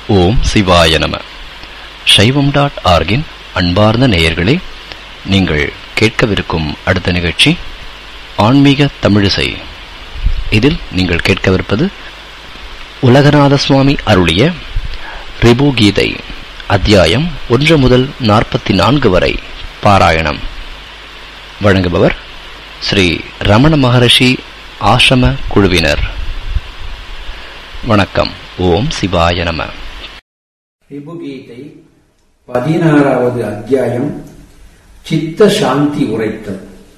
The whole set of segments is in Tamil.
ஓம் சிவாய நம சைவம் டாட் ஆர்கின் அன்பார்ந்த நேயர்களே நீங்கள் கேட்கவிருக்கும் அடுத்த நிகழ்ச்சி ஆன்மீக தமிழிசை இதில் நீங்கள் கேட்கவிருப்பது உலகநாத சுவாமி அருளிய ரிபு கீதை அத்தியாயம் ஒன்று முதல் நாற்பத்தி நான்கு வரை பாராயணம் வழங்குபவர் ஸ்ரீ ரமண மகரிஷி ஆசிரம குழுவினர் வணக்கம் ஓம் சிவாய நம ரிபுகீதை பதினாறாவது அத்தியாயம் சித்த சாந்தி உரைத்தல்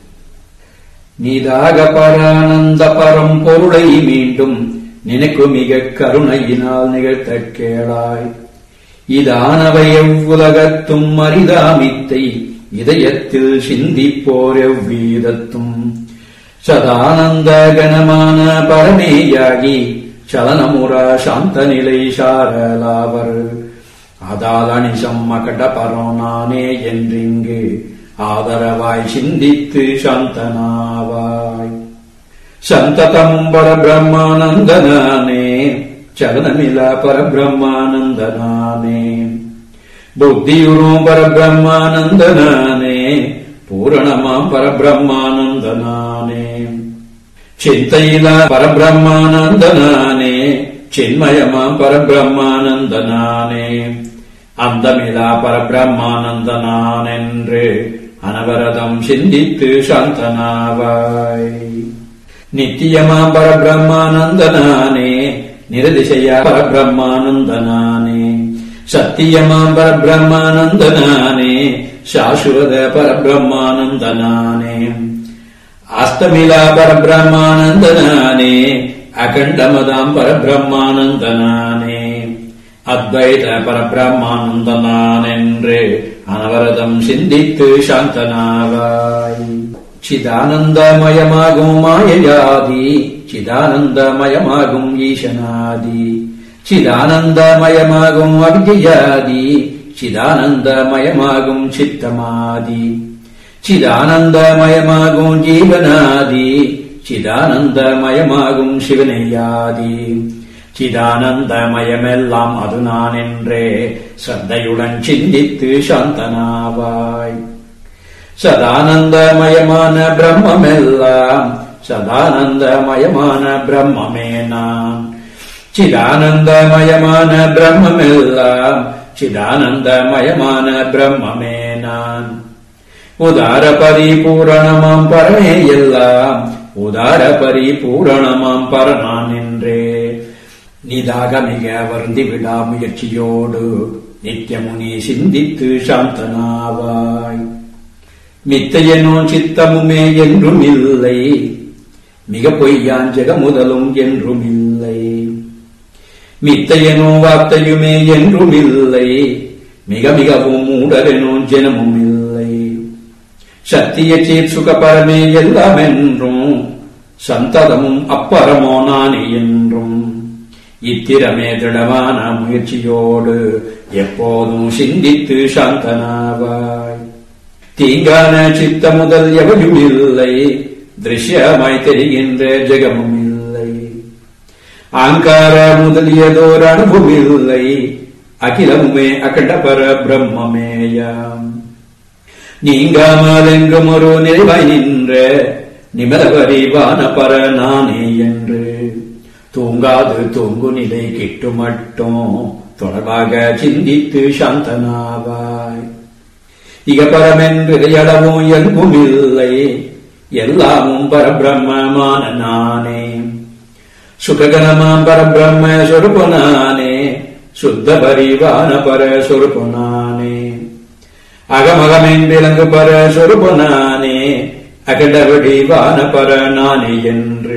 நீதாக பரானந்த பரம்பொருளை மீண்டும் நினைக்கு மிக கருணையினால் நிகழ்த்தக் கேளாய் இதானவை எவ்வுலகத்தும் அரிதாமித்தை இதயத்தில் சிந்திப்போர் எவ்வீதத்தும் சதானந்த கணமான பரமேயாகி சலனமுறா சாந்த நிலை சாரலாவர் அதால் அனிசம் மகட பரோனானே என்றிங்கு ஆதரவாய் சிந்தித்து சாந்தனாவாய் சந்ததமும் பரபிரம்மானந்தனானே சலனமில பரபிரம்மானந்தனானே புத்தியுரும் பரபிரம்மானந்தனானே பூரணமாம் பரபிரம்மானந்தனானே ಚಿಂತೆಯಿಲ ಪರಬ್ರಹ್ಮಾನಂದನಾನೇ ಚಿನ್ಮಯಮಾಂ பரபிரம்மானந்தனானே அந்தமிலா பரபிரம்மானந்தனானென்று அனவரதம் சிந்தித்து சாந்தனாவாய் நித்தியமாம் பரபிரம்மானந்தனானே நிரதிசய பரபிரம்மானந்தனானே சத்தியமாம் பரபிரம்மானந்தனானே சாஸ்வத பரபிரம்மானந்தனானே அஸ்தமிலா பரபிரம்மானந்தனானே அகண்டமதாம் பரபிரம்மானந்தனானே அத்வைத பரபிரம்மானந்தனான் என்று அனவரதம் சிந்தித்து சாந்தனாவாய் சிதானந்தமயமாகும் மாயையாதி சிதானந்தமயமாகும் ஈசனாதி சிதானந்தமயமாகும் அவிஜயாதி சிதானந்தமயமாகும் சித்தமாதி சிதானந்தமயமாகும் ஜீவனாதி சிதானந்தமயமாகும் சிவனையாதி சிதானந்தமயமெல்லாம் அது நான் என்றே சத்தையுடன் சிந்தித்து சாந்தனாவாய் சதானந்தமயமான பிரம்மெல்லாம் சதானந்தமயமான பிரம்மே நான் சிதானந்தமயமான பிரம்மெல்லாம் சிதானந்தமயமான பிரம்மே நான் உதார பரிபூரணமாம் பரமே எல்லாம் உதார பரிபூரணமாம் பரனான் என்றே நிதாக மிக வருந்தி விடா முயற்சியோடு நித்தியமுனி சிந்தித்து சாந்தனாவாய் மித்தையனோ சித்தமுமே என்றும் இல்லை மிக பொய்யான் ஜெகமுதலும் என்றும் இல்லை மித்தையனோ வார்த்தையுமே என்றும் இல்லை மிக மிகவும் மூடரெனோ ஜனமும் இல்லை சத்திய சீர் சுகபரமே எல்லாம் என்றும் சந்ததமும் அப்பரமோ நானே என்றும் இத்திரமே திடமான முயற்சியோடு எப்போதும் சிந்தித்து சாந்தனாவாய் தீங்கான சித்த முதல் எவையும் இல்லை திருஷ்யமாய் தெரிகின்ற ஜெகமும் இல்லை ஆங்கார முதலியதோர் அனுபவம் இல்லை அகிலமுமே அகண்டபர பிரம்மமேயாம் நீங்காமலெங்கும் ஒரு நிறைவாய் நின்ற நிமலவரிவான பர நானே என்று தூங்காது தூங்கு நிலை கிட்டு மட்டும் தொடர்பாக சிந்தித்து சாந்தனாவாய் இக பரமென்று இடையளவும் எங்கும் இல்லை எல்லாமும் பரபிரம்மமான நானே சுககணமாம் பரபிரம்ம சொருப்பு நானே சுத்த பரிவான பர சொருப்பு நானே அகமகமென் விலங்கு பர சொருப்பு நானே அகண்டவடி வான பர நானே என்று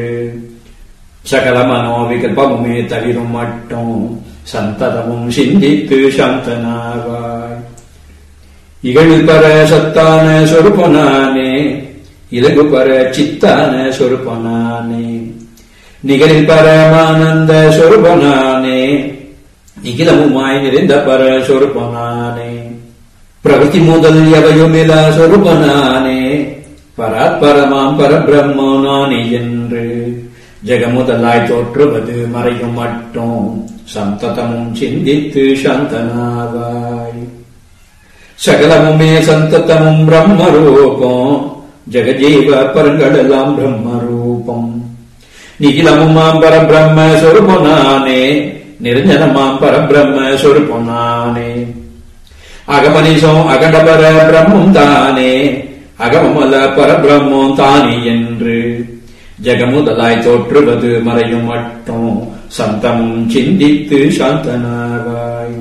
சகல மனோவிகல்பமுமே தவிரும் மட்டும் சந்ததமும் சிந்தித்து சாந்தனாவாய் இகழ் பர சத்தான சொருப்பனானே இலகு பர சித்தான சொருப்பனானே நிகழில் பரமானந்த சொருபனானே நிகிலமுமாய் நிறைந்த பர சொருபனானே பிரகதி முதல் எவையுமில சொருபனானே பராத்பரமாம் பரபிரம்மோ நானே என்று ஜெகமுதலாய் தோற்றுவது மறையும் மட்டும் சந்ததமும் சிந்தித்து சாந்தனாவாய் சகலமுமே சந்ததமும் பிரம்மரூபம் ஜெகஜீவ பரங்களெல்லாம் பிரம்மரூபம் நிகிலமுமாம் பரபிரம்ம சொருபம் நானே நிரஞ்சனமாம் பரபிரம்ம சொருபம் நானே அகமனிசம் அகண்டபர பிரம்மம் தானே அகமமல பரபிரம்மம் தானே என்று ஜெகமுதலாய் தோற்றுவது மறையும் மட்டும் சந்தமும் சிந்தித்து சாந்தனாவாய்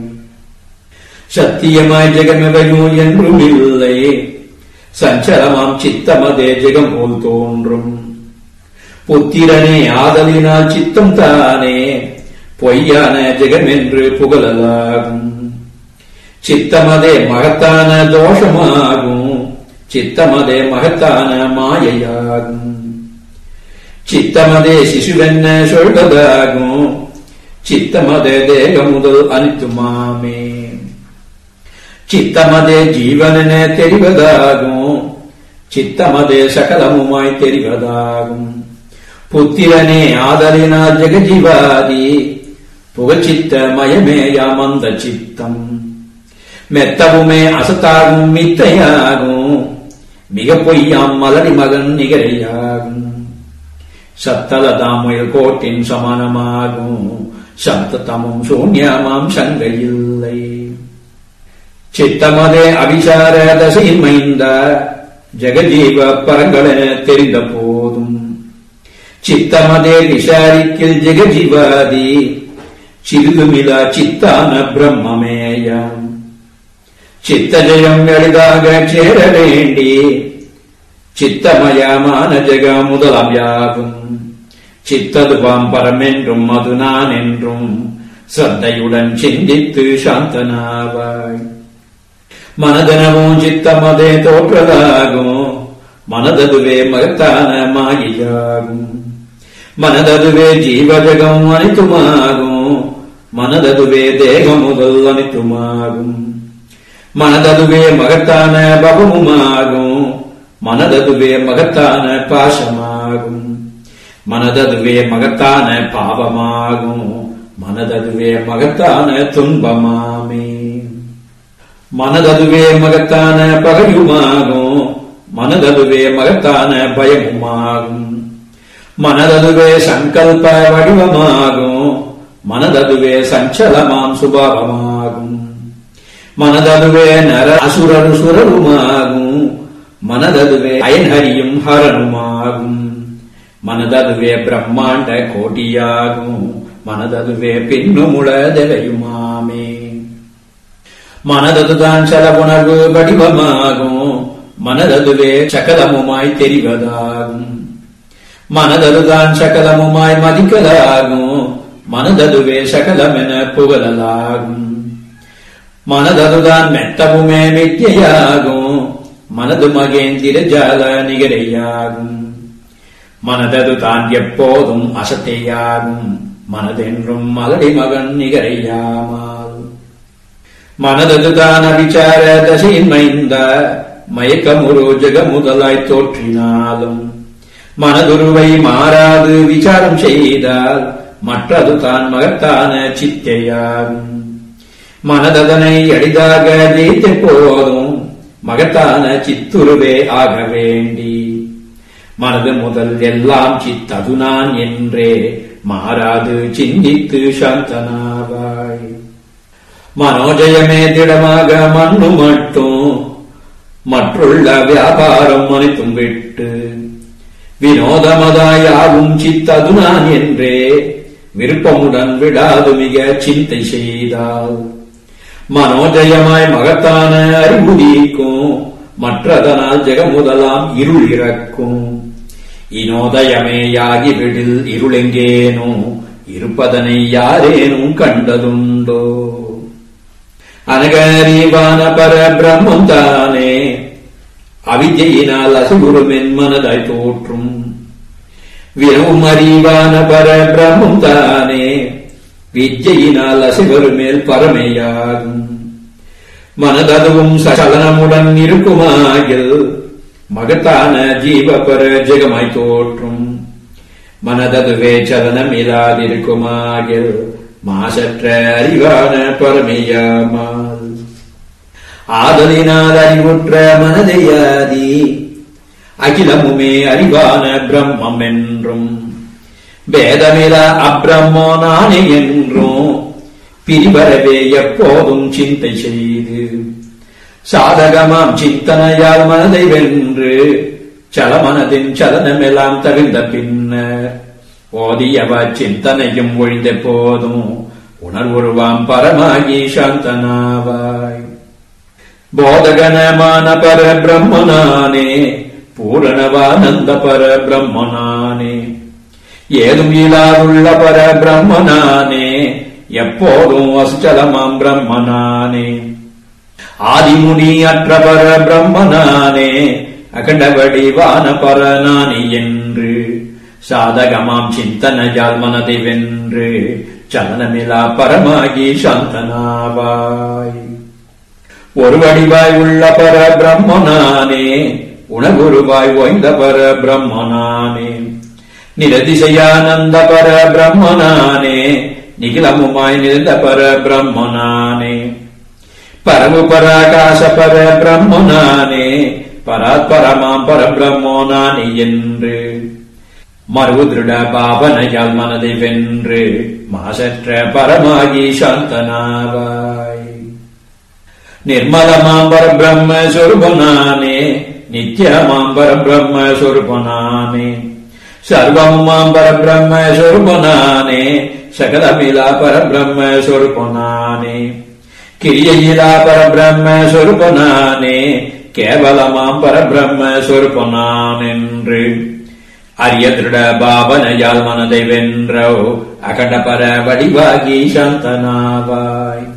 சத்தியமாய் ஜெகமிவையும் என்றும் இல்லை சஞ்சலமாம் சித்தமதே ஜெகம் போல் தோன்றும் புத்திரனே ஆதலினால் சித்தம் தானே பொய்யான ஜெகம் என்று புகழலாகும் சித்தமதே மகத்தான தோஷமாகும் சித்தமதே மகத்தான மாயையாகும் சித்தமதே சிசுவென்ன சொல்வதாகும் சித்தமதே தேக முதல் அனித்துமாமே சித்தமதே ஜீவனென தெரிவதாகும் சித்தமதே சகலமுமாய் தெரிவதாகும் புத்திரனே ஆதலினால் ஜெகஜீவாதி புகச்சித்த மயமேயாம் அந்த சித்தம் மெத்தவுமே அசத்தாகும் மித்தையாகும் மிக பொய்யாம் மலரி மகன் நிகரையாகும் சத்தலதாமுயல் கோட்டின் சமானமாகும் சப்ததமும் சூன்யமாம் சங்கையில்லை சித்தமதே அபிசார தசையின் மைந்த ஜெகஜீவ பரங்களென தெரிந்த போதும் சித்தமதே விசாரிக்கில் ஜெகஜீவாதி சிறிதுமிலா சித்தான பிரம்மமேயம் சித்தஜயம் எளிதாக சேர வேண்டி சித்தமயமான ஜெக முதலாம் யாகும் சித்ததுபாம் பரமென்றும் அது நான் என்றும் சத்தையுடன் சிந்தித்து சாந்தனாவாய் மனதனமும் சித்தமதே தோற்றலாகும் மனததுவே மகத்தான மாயியாகும் மனததுவே ஜீவஜகம் அனைத்துமாகும் மனததுவே தேகம் முதல் அனைத்துமாகும் மனததுவே மகத்தான பவமுமாகும் மனததுவே மகத்தான பாசமாகும் மனததுவே மகத்தான பாவமாகும் மனததுவே மகத்தான துன்பமாமே மனததுவே மகத்தான பகையுமாகும் மனததுவே மகத்தான பயமுமாகும் மனததுவே சங்கல்ப வடிவமாகும் மனததுவே சஞ்சலமாம் சுபாவமாகும் மனததுவே நர அசுரரு சுரருமாகும் மனததுவே அயன்ஹரியும் ஹரனுமாகும் மனததுவே பிரம்மாண்ட கோட்டியாகும் மனததுவே பின்னுமுள தெவையுமாமே மனததுதான் சலபுணர்வு வடிவமாகும் மனததுவே சகலமுமாய் தெரிவதாகும் மனததுதான் சகலமுமாய் மதிக்கலாகும் மனததுவே சகலமென புகழலாகும் மனததுதான் மெத்தமுமே மித்தியாகும் மனது மகேந்திர ஜால நிகரையாகும் மனதது தான் எப்போதும் அசத்தையாகும் மனதென்றும் மலடி மகன் நிகரையாமால் மனதது தான் அபிச்சார தசையின் மைந்த மயக்கமுரு ஜெக முதலாய் தோற்றினாலும் மனதுருவை மாறாது விசாரம் செய்தால் மற்றது தான் மகத்தான சித்தையாகும் மனததனை எளிதாக ஜெயித்த போதும் மகத்தான சித்துருவே ஆக வேண்டி மனது முதல் எல்லாம் சித்தது நான் என்றே மாறாது சிந்தித்து சாந்தனாவாய் மனோஜயமே திடமாக மண்ணு மட்டும் மற்றுள்ள வியாபாரம் அனைத்தும் விட்டு வினோதமதாயாவும் சித்தது நான் என்றே விருப்பமுடன் விடாது மிக சிந்தை செய்தால் மனோஜயமாய் மகத்தான அறிவுதீக்கும் மற்றதனால் ஜெகமுதலாம் இருள் இறக்கும் இனோதயமேயாகி விடில் இருளெங்கேனோ இருப்பதனை யாரேனும் கண்டதுண்டோ அனகரீவான பர பிரம்மம் தானே அவிஜயினால் அசுகுருமென் மனதாய் தோற்றும் வினவும் அறிவான பர பிரம்மம் தானே விஜயினால் அசிவரு மேல் பரமையாகும் மனததுவும் சலனமுடன் இருக்குமாயில் மகத்தான ஜீவபர ஜெகமாய் தோற்றும் மனததுவே சலனமில்லாதிருக்குமாகில் மாசற்ற அறிவான பரமையாமால் ஆதலினால் அறிவுற்ற மனதையாதி அகிலமுமே அறிவான பிரம்மம் என்றும் வேதமில அப்பிரம்மோ நானே என்றும் பிரிவரவே எப்போதும் சிந்தை செய்து சாதகமாம் சிந்தனையால் மனதை வென்று சலமனதின் சலனமெல்லாம் தவிர்ந்த பின்னர் ஓதியவ சிந்தனையும் ஒழிந்த போதும் உணர்வுருவாம் பரமாகி சாந்தனாவாய் போதகனமான பர பிரம்மனானே பூரணவானந்த பர பிரம்மனானே ஏதும் இல்லாதுள்ள பர பிரம்மனானே எப்போதும் அஸ்டலமாம் பிரம்மனானே ஆதிமுனி அற்ற பர பிரம்மனானே அகண்ட வடிவான பரநானி என்று சாதகமாம் சிந்தனையால் மனதை வென்று சலனமிலா பரமாகி சாந்தனாவாய் ஒரு வடிவாய் உள்ள பர பிரம்மனானே உணகுருவாய் ஓய்ந்த பர பிரம்மனானே நிரதிசையானந்த பர பிரம்மனானே நிகிலமுமாய் நிறைந்த பர பிரம்மனானே பரமு பராகாச பர பிரம்மனானே பராத்பரமாம் பரபிரம்மோ நானே என்று மறு திருட பாவனையால் மனதை வென்று மாசற்ற பரமாகி சாந்தனாவாய் நிர்மலமாம் பரபிரம்ம சொருபனானே நித்யமாம் பரபிரம்ம சொருபனானே சர்வமாம் பரபிரம்ம சொருபனானே சகலமிலா பரபிரம்ம சொருபனானே கிரியையிலா பரபிரம்ம சொருபனானே கேவலமாம் பரபிரம்ம சொருபனான் என்று அரிய திருட பாவனையால் மனதை வென்றோ அகண்ட பர வடிவாகி சாந்தனாவாய்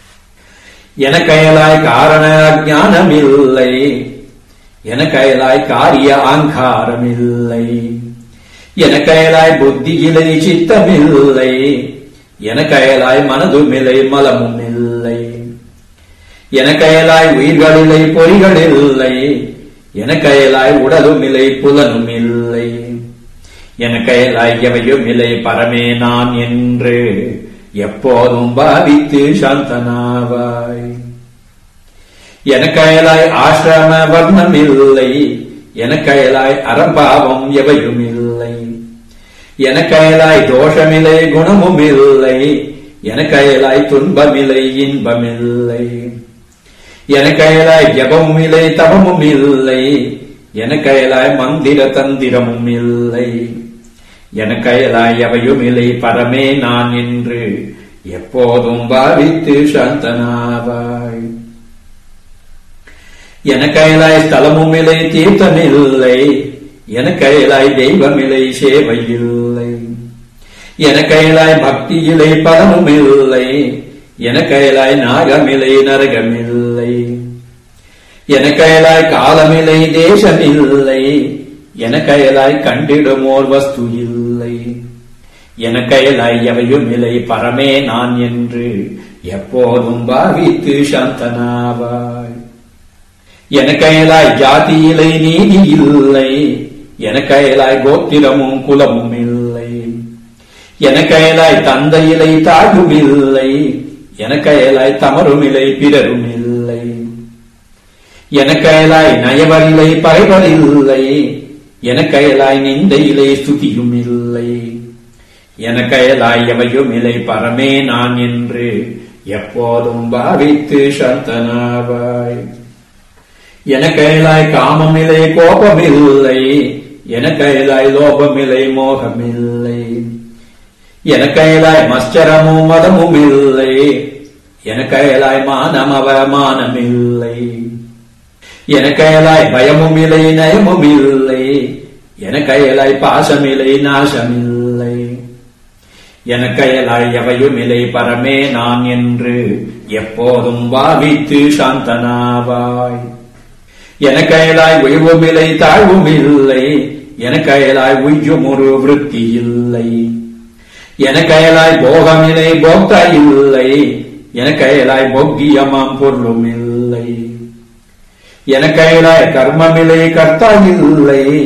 எனக்கயலாய் காரண அஜானமில்லை எனக்கயலாய் காரிய ஆங்காரமில்லை எனக்கயலாய் புத்தியிலை சித்தமில்லை எனக்கயலாய் மனதுமில்லை மலமும் இல்லை எனக்கயலாய் உயிர்களில்லை பொறிகளில்லை எனக்கயலாய் உடலுமில்லை புலனும் இல்லை எனக்கயலாய் எவையும் இல்லை பரமே நான் என்று எப்போதும் பாவித்து சாந்தனாவாய் எனக்கயலாய் ஆசிரம வர்ணம் இல்லை எனக்கயலாய் அறம்பாவம் எவையும் இல்லை எனக்கயலாய் தோஷமில்லை குணமும் இல்லை எனக்கயலாய் துன்பமில்லை இன்பமில்லை எனக்கயலாய் ஜபமும் இல்லை தவமும் இல்லை எனக்கயலாய் மந்திர தந்திரமும் இல்லை எனக்கயலாய் எவையும் இல்லை பரமே நான் என்று எப்போதும் பாவித்து சாந்தனாவாய் எனக்கயலாய் ஸ்தலமும் இல்லை தீர்த்தமில்லை எனக்கயலாய் தெய்வமில்லை சேவையில்லை எனக்கயலாய் பக்தியிலை பலமும் இல்லை எனக்கயலாய் நாகமில்லை நரகமில்லை எனக்கயலாய் காலமில்லை தேசமில்லை எனக்கயலாய் கண்டிடுமோர் வஸ்து இல்லை எனக்கயலாய் எவையும் இல்லை பரமே நான் என்று எப்போதும் பாவித்து சாந்தனாவாய் எனக்கயலாய் ஜாதியிலை நீதி இல்லை எனக்கயலாய் கோத்திரமும் குலமும் இல்லை எனக்கயலாய் தந்தையிலை தாழ்வும் இல்லை எனக்கயலாய் தமரும் இல்லை பிறரும் இல்லை எனக்கயலாய் நயவரில்லை பகைவரில்லை எனக்கயலாய் நிந்தையிலே ஸ்துதியும் இல்லை எனக்கயலாய் எவையும் இல்லை பரமே நான் என்று எப்போதும் பாவித்து சாந்தனாவாய் எனக்கயலாய் காமமில்லை கோபமில்லை எனக்கயலாய் லோபமில்லை மோகமில்லை எனக்கயலாய் மஸ்டரமும் மதமும் இல்லை எனக்கயலாய் மானம் அவமானமில்லை எனக்கயலாய் பயமும் இல்லை நயமும் இல்லை எனக்கயலாய் பாசமில்லை நாசமில்லை எனக்கயலாய் எவையும் இல்லை பரமே நான் என்று எப்போதும் பாவித்து சாந்தனாவாய் எனக்கயலாய் உயர்வுமில்லை தாழ்வும் இல்லை எனக்கயலாய் உய்யும் ஒரு விருத்தி இல்லை எனக்கயலாய் போகமில்லை போக்தா இல்லை எனக்கயலாய் போக்கியமாம் பொருளும் இல்லை எனக்கயலாய் கர்மமில்லை கர்த்தா இல்லை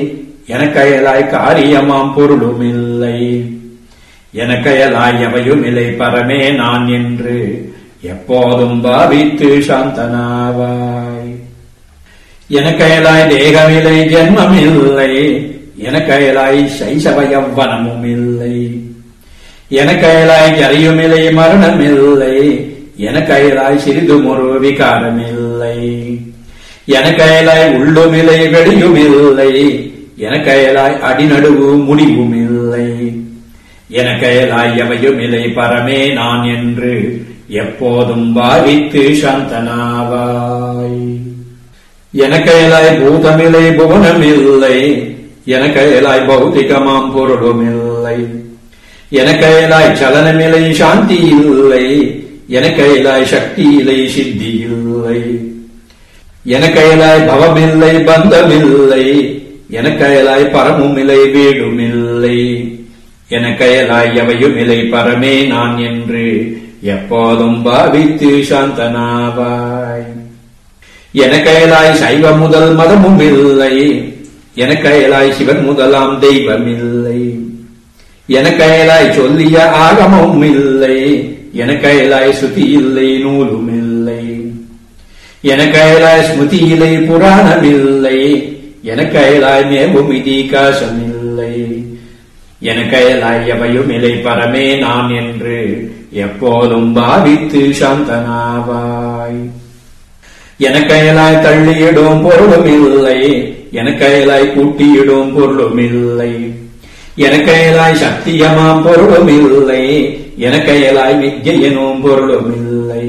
எனக்கயலாய் காரியமாம் பொருளுமில்லை எனக்கயலாய் எவையுமில்லை பரமே நான் என்று எப்போதும் பாவித்து சாந்தனாவாய் எனக்கயலாய் தேகமில்லை ஜென்மமில்லை எனக்கயலாய் சைசவ யவ்வனமும் இல்லை எனக்கயலாய் ஜரையுமில்லை மரணமில்லை எனக்கயலாய் சிறிதுமொரு விகாரமில்லை எனக்கயலாய் உள்ளுமில்லை வெளியுமில்லை எனக்கயலாய் அடிநடுவு முடிவுமில்லை எனக்கயலாய் எவையுமில்லை பரமே நான் என்று எப்போதும் பாவித்து சாந்தனாவாய் எனக்கயலாய் பூதமில்லை புவனமில்லை எனக்கயலாய் பௌத்திகமாம் பொருளுமில்லை எனக்கயலாய் சலனமில்லை சாந்தி இல்லை எனக்கயலாய் சக்தி இல்லை சித்தி இல்லை எனக்கயலாய் பவமில்லை பந்தமில்லை எனக்கயலாய் பரமுமில்லை வீடுமில்லை எனக்கயலாய் எவையுமில்லை பரமே நான் என்று எப்போதும் பாவித்து சாந்தனாவாய் எனக்கயலாய் சைவ முதல் மதமும் இல்லை எனக்கயலாய் சிவன் முதலாம் தெய்வமில்லை எனக்கயலாய் சொல்லிய ஆகமும் இல்லை எனக்கயலாய் சுதி இல்லை நூலும் இல்லை எனக்கயலாய் ஸ்மிருதி இல்லை புராணமில்லை எனக்கயலாய் மேவும் இதிகாசமில்லை எனக்கயலாய் எவையும் இலை பரமே நான் என்று எப்போதும் பாவித்து சாந்தனாவாய் எனக்கயலாய் தள்ளியிடும் பொருளும் இல்லை எனக்கயலாய் கூட்டியிடும் பொருளும் இல்லை எனக்கயலாய் சத்தியமாம் பொருளும் இல்லை எனக்கயலாய் வித்யனும் பொருளும் இல்லை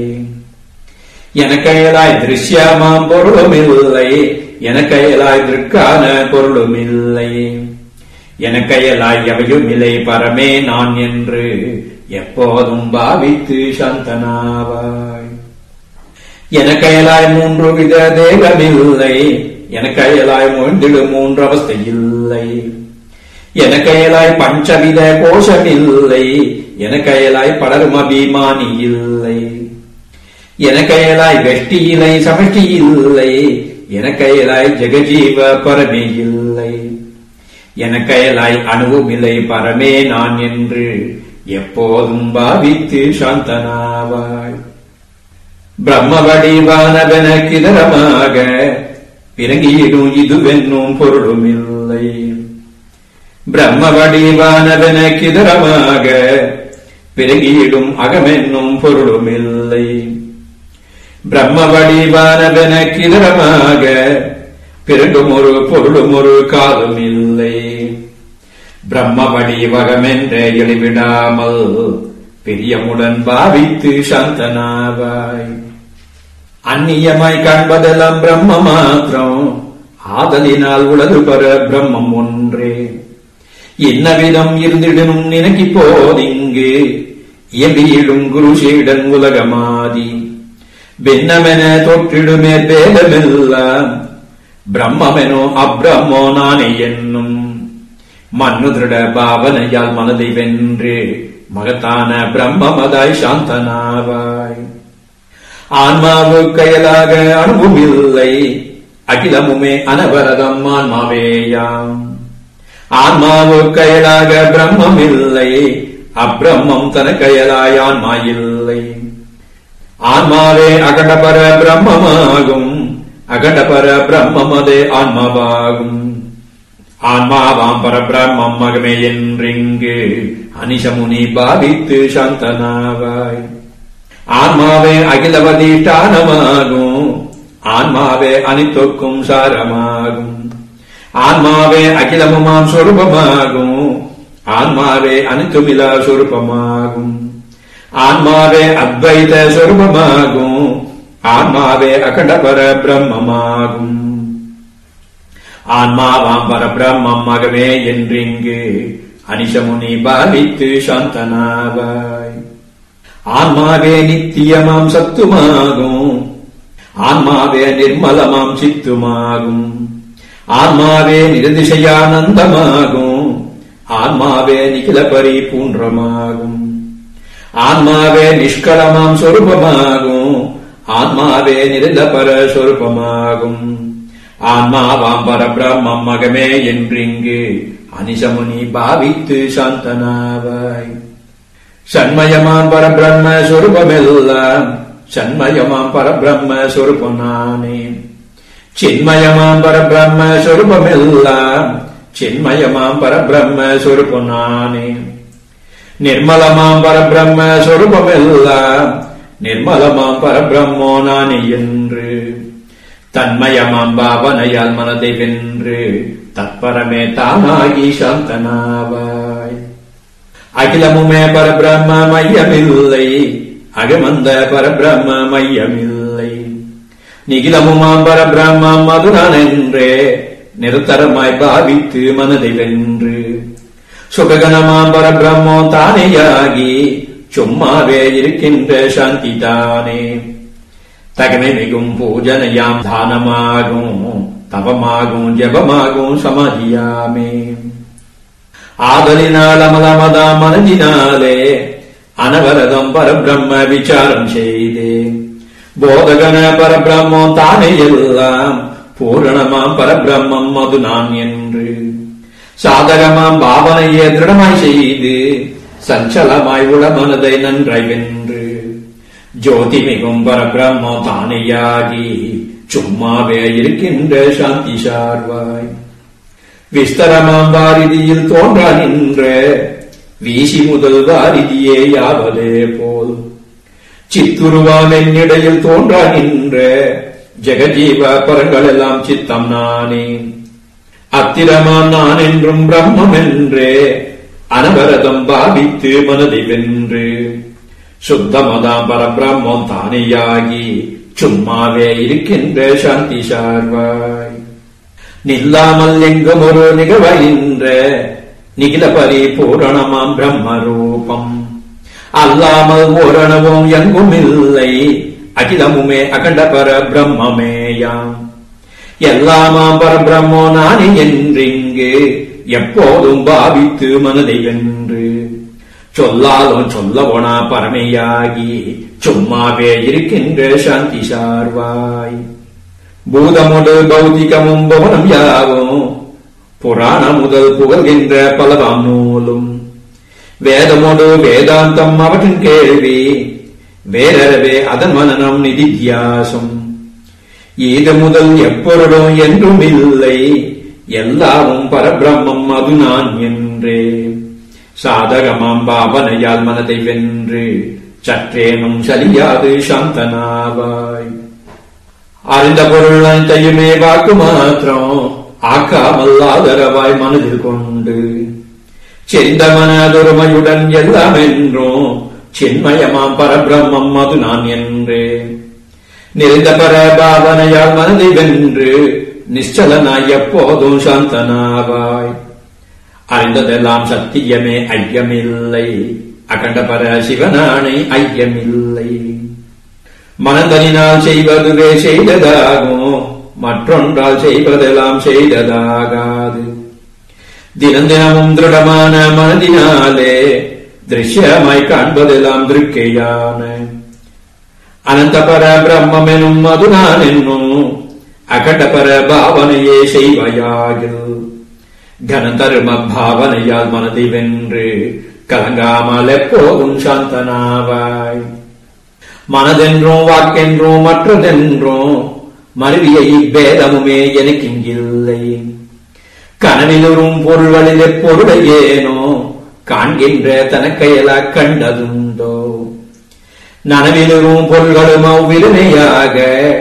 எனக்கயலாய் திருஷ்யமாம் பொருளும் இல்லை எனக்கயலாய் திருக்கான பொருளும் இல்லை எனக்கயலாய் எவையும் இல்லை பரமே நான் என்று எப்போதும் பாவித்து சாந்தனாவாய் எனக்கயலாய் மூன்று வித தேகமில்லை எனக்கயலாய் மூழ்ந்திடும் மூன்று அவஸ்தை இல்லை எனக்கயலாய் பஞ்சவித கோஷமில்லை எனக்கயலாய் படரும் அபிமானி இல்லை எனக்கயலாய் வெஷ்டி இலை சமஷ்டி இல்லை எனக்கயலாய் ஜெகஜீவ பரமே இல்லை எனக்கயலாய் அணுவும் இல்லை பரமே நான் என்று எப்போதும் பாவித்து சாந்தனாவாய் பிரம்ம வடிவானவன கிதரமாக பிறங்கியிடும் இதுவென்னும் பொருளும் இல்லை பிரம்ம வடிவானவன கிதரமாக பிறங்கியிடும் அகமென்னும் பொருளும் இல்லை பிரம்ம வடிவானவன கிதரமாக பிறகும் ஒரு பொருளும் ஒரு காலும் இல்லை பிரம்ம வடிவகமென்ற எளிவிடாமல் பிரியமுடன் பாவித்து சாந்தனாவாய் அந்நியமாய் காண்பதெல்லாம் பிரம்ம மாத்திரம் ஆதலினால் உலகு பெற பிரம்மம் ஒன்றே என்னவிதம் இருந்திடனும் நினைக்கி போதிங்கு இயம்பியிடும் குரு சீடன் உலகமாதி பின்னமென தொற்றிடுமே பேதமெல்லாம் பிரம்மெனோ அப்ரம்மோ நானே என்னும் மண்ணு திருட பாவனையால் மனதை வென்று மகத்தான பிரம்மமதாய் சாந்தனாவாய் ஆன்மாவு கையலாக அனுபவமில்லை அகிலமுமே அனவரதம் ஆன்மாவேயாம் ஆன்மாவு கையலாக பிரம்மம் இல்லை அப்பிரம்மம் தன கையலாய் ஆன்மா இல்லை ஆன்மாவே அகண்டபர பிரம்மமாகும் அகண்டபர பிரம்மமதே ஆன்மாவாகும் ஆன்மாவாம் பரபிரம்மம் மகமே என்றிங்கு அனிஷமுனி பாவித்து சாந்தனாவாய் ஆன்மாவே அகிலவதிஷ்டானமாகும் ஆன்மாவே அனித்தொக்கும் சாரமாகும் ஆன்மாவே அகிலமுமாம் சொரூபமாகும் ஆன்மாவே அனித்துமிலா சொரூபமாகும் ஆன்மாவே அத்வைத சொரூபமாகும் ஆன்மாவே அகண்டபர பிரம்மமாகும் ஆன்மாவாம் பரபிரம்மம் மகமே என்றிங்கு அனிஷமுனி பாவித்து சாந்தனாவாய் ஆன்மாவே நித்தியமாம் சத்துமாகும் ஆன்மாவே நிர்மலமாம் சித்துமாகும் ஆன்மாவே நிரதிசயானந்தமாகும் ஆன்மாவே நிகில பரிபூன்றமாகும் ஆன்மாவே நிஷ்கலமாம் சொரூபமாகும் ஆன்மாவே நிரந்தபர சொரூபமாகும் ஆன்மாவாம் பரபிரம்மம் மகமே என்றிங்கு அனிசமுனி பாவித்து சாந்தனாவாய் சண்மயமாம் பரபிரம்ம சொருபமெல்லாம் சண்மயமாம் பரபிரம்ம சொருபம் நானே சின்மயமாம் பரபிரம்ம சொருபமெல்லாம் சின்மயமாம் பரபிரம்ம சொருபம் நானே நிர்மலமாம் பரபிரம்ம சொருபமெல்லாம் நிர்மலமாம் பரபிரம்மோ நானே என்று தன்மயமாம் பாவனையால் மனதை வென்று தற்பரமே தானாகி சாந்தனாவாய் அகிலமுமே பரபிரம்ம மையமில்லை அகமந்த பரபிரம்ம மையமில்லை நிகிலமுமாம் பரபிரம்மம் அதுதான் என்றே நிரந்தரமாய் பாவித்து மனதை வென்று சுககணமாம் பரபிரம்மோ தானேயாகி சும்மாவே இருக்கின்ற சாந்தி தானே தகமை மிகும் பூஜனையாம் தானமாகும் தவமாகும் ஜபமாகும் சமாதியாமே ஆதலினால் அமலமதா மனதினாலே அனவரதம் பரபிரம்ம விசாரம் செய்தே போதகன பரபிரம்மம் தானே எல்லாம் பூரணமாம் பரபிரம்மம் அது நான் என்று சாதகமாம் பாவனையே திருடமாய் செய்து சஞ்சலமாய் உள மனதை நன்றாய் வென்று ஜோதி மிகும் பரபிரம்மோ தானையாகி சும்மாவே இருக்கின்ற சாந்தி சார்வாய் விஸ்தரமாம் வாரிதியில் தோன்றா நின்ற வீசி முதல் வாரிதியே யாவதே போல் சித்துருவாம் என்னிடையில் தோன்றா நின்ற ஜெகஜீவ பரங்கள் எல்லாம் சித்தம் நானே அத்திரமாம் நான் என்றும் பிரம்மம் என்றே அனவரதம் பாவித்து மனதை வென்று சுத்தமதாம் பரபிரம்மம் தானேயாகி சும்மாவே இருக்கின்ற சாந்தி சார்வாய் நில்லாமல் எங்கும் ஒரு நிகழ்கின்ற நிகில பரிபூரணமாம் பிரம்ம ரூபம் அல்லாமல் ஓரணவும் எங்கும் இல்லை அகிலமுமே அகண்ட பர பிரம்மமேயாம் எல்லாமாம் பரபிரம்மோ நானே என்றிங்கு எப்போதும் பாவித்து மனதை வென்று சொல்லாலும் சொல்லவோனா பரமையாகி சும்மாவே இருக்கின்ற சாந்தி சார்வாய் பூதமுடு பௌதிகமும் பவனம் யாவும் புராண முதல் புகழ்கின்ற பலவாம் நூலும் வேதமோடு வேதாந்தம் அவற்றின் கேள்வி வேறறவே அதன் மனநம் நிதித்தியாசம் ஈது முதல் எப்பொருளும் என்றும் இல்லை எல்லாமும் பரபிரம்மம் அது நான் என்றே சாதகமாம் பாவனையால் மனதை வென்று சற்றேனும் சலியாது சாந்தனாவாய் அறிந்த பொருள் அனைத்தையுமே வாக்கு மாத்திரம் ஆக்காமல் ஆதரவாய் மனதில் கொண்டு செந்த மனதொருமையுடன் எல்லாம் என்றும் சின்மயமாம் பரபிரம்மம் அது நான் என்றே நிறைந்த பர பாவனையால் மனதை வென்று நிச்சலனாய் எப்போதும் சாந்தனாவாய் அறிந்ததெல்லாம் சத்தியமே ஐயமில்லை அகண்ட பர சிவனானை ஐயமில்லை மனதனினால் செய்வதுவே செய்ததாகும் மற்றொன்றால் செய்வதெல்லாம் செய்ததாகாது தினம் தினமும் திருடமான மனதினாலே திருஷ்யமாய் காண்பதெல்லாம் திருக்கையான அனந்த பர பிரம்மம் எனும் அது நான் என்னும் அகண்ட பர பாவனையே செய்வையாகில் கனதர்ம பாவனையால் மனதை வென்று கலங்காமல் எப்போதும் சாந்தனாவாய் மனதென்றும் வாக்கென்றும் மற்றதென்றும் மருவிய இப்பேதமுமே எனக்கு இங்கில்லை கனவிலுறும் பொருள்களில் எப்பொருளையேனோ காண்கின்ற தனக்கையலா கண்டதுண்டோ நனவிலுறும் பொருள்களும் அவ்விருமையாக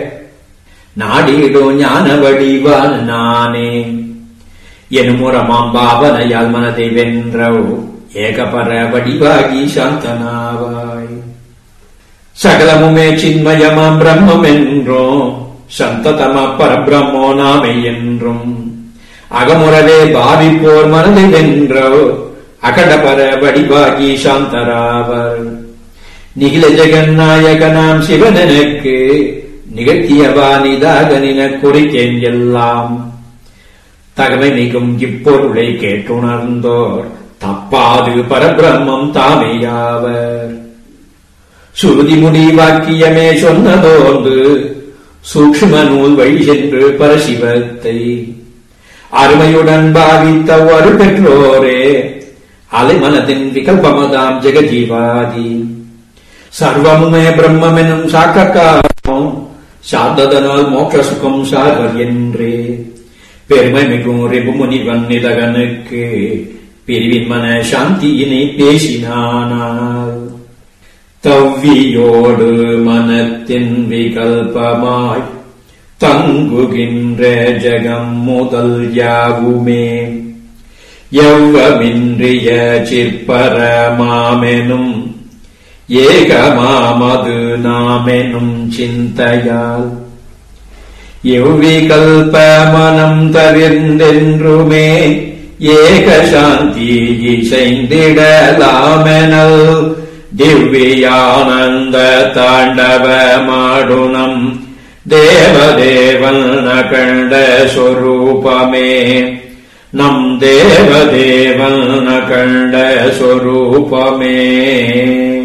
நாடிடும் ஞான வடிவான் நானே எனுமுறமாம் பாவனையால் மனதை வென்றோ ஏகபர வடிவாகி சாந்தனாவாய் சகலமுமே சின்மயமாம் பிரம்மம் என்றும் சந்ததம பரபிரம்மோ நாமை என்றும் அகமுறவே பாவிப்போர் மனதை வென்றோ அகடபர வடிவாகி சாந்தராவர் நிகில ஜெகநாயகனாம் சிவனனுக்கு நிகழ்த்தியவா நிதாகனின குறிக்கேன் எல்லாம் தகமை மிகும் இப்பொருளை கேட்டுணர்ந்தோர் தப்பாது பரபிரம்மம் தாமையாவர் சுருதி முடி வாக்கியமே சொன்னதோர்ந்து சூக்ஷ்ம நூல் வழி சென்று பரசிவத்தை அருமையுடன் பாவித்த ஒரு பெற்றோரே அலைமனத்தின் விகல்பமதாம் ஜெகஜீவாதி சர்வமுமே பிரம்மெனும் சாக்கக்காரம் சாத்ததனால் மோட்ச சுகம் சாகர் என்றே பெருமை மிகும் ரிபு முனிவன் நிலகனுக்கு பிரிவின் மன சாந்தியினை பேசினானால் தவ்வியோடு மனத்தின் விகல்பமாய் தங்குகின்ற ஜகம் முதல் யாவுமே எவ்வமின்றிய சிற்பரமாமெனும் ஏகமாமது நாமெனும் சிந்தையால் எவ்விகல்ப மனம் தவிர்ந்தென்றுமே ஏக சாந்தி இசைந்திடலாமெனல் திவ்யானந்த தாண்டவமாடுனம் தேவதேவன் கண்ட சொரூபமே நம் தேவதேவன் கண்ட சொரூபமே